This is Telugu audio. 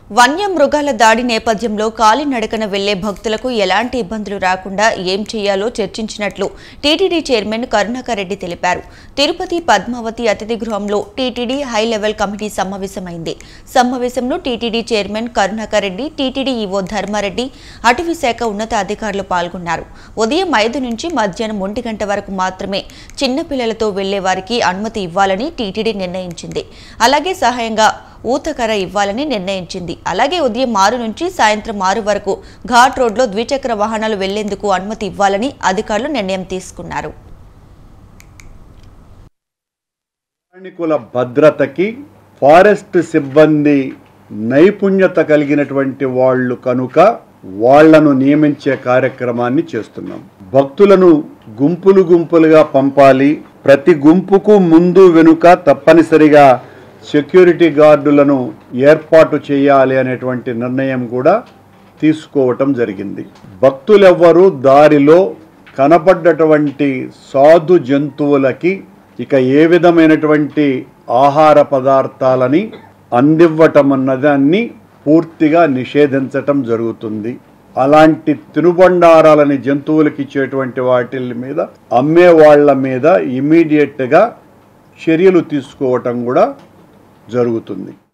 వన్యమృగాల దాడి నేపథ్యంలో కాలినడకన వెళ్లే భక్తులకు ఎలాంటి ఇబ్బందులు రాకుండా ఏం చేయాలో చర్చించినట్లు టీటీడీ చైర్మన్ కరుణాకర్ రెడ్డి తెలిపారు తిరుపతి పద్మావతి అతిథి గృహంలో టీటీడీ హై లెవెల్ కమిటీ సమావేశమైంది సమావేశంలో T T D chairman Karunakar Reddy T T D E O Dharma Reddy అటవీ శాఖ ఉన్నతాధికారులు పాల్గొన్నారు ఉదయం ఐదు నుంచి మధ్యాహ్నం ఒంటి గంట వరకు మాత్రమే చిన్నపిల్లలతో వెళ్లే వారికి అనుమతి ఇవ్వాలని టీటీడీ నిర్ణయించింది అలాగే సహాయంగా ఊతకర ఇవ్వాలని నిర్ణయించింది అలాగే ఉదయం ఆరు నుంచి సాయంత్రం ఆరు వరకు ఘాట్ రోడ్లో ద్విచక్ర వాహనాలు వెళ్లేందుకు అనుమతి ఇవ్వాలని అధికారులు నిర్ణయం తీసుకున్నారు ప్రయాణికుల భద్రతకి ఫారెస్ట్ సిబ్బంది నైపుణ్యత కలిగినటువంటి వాళ్ళు కనుక వాళ్లను నియమించే కార్యక్రమాన్ని చేస్తున్నాం భక్తులను గుంపులు గుంపులుగా పంపాలి ప్రతి గుంపుకు ముందు వెనుక తప్పనిసరిగా సెక్యూరిటీ గార్డులను ఏర్పాటు చేయాలి అనేటువంటి నిర్ణయం కూడా తీసుకోవటం జరిగింది భక్తులెవ్వరూ దారిలో కనపడ్డటువంటి సాధు జంతువులకి ఇక ఏ విధమైనటువంటి ఆహార పదార్థాలని అందివ్వటం అన్నదాన్ని పూర్తిగా నిషేధించటం జరుగుతుంది అలాంటి తినుబండారాలని జంతువులకి ఇచ్చేటువంటి వాటి మీద అమ్మే వాళ్ళ మీద ఇమీడియట్గా చర్యలు తీసుకోవటం కూడా జరుగుతుంది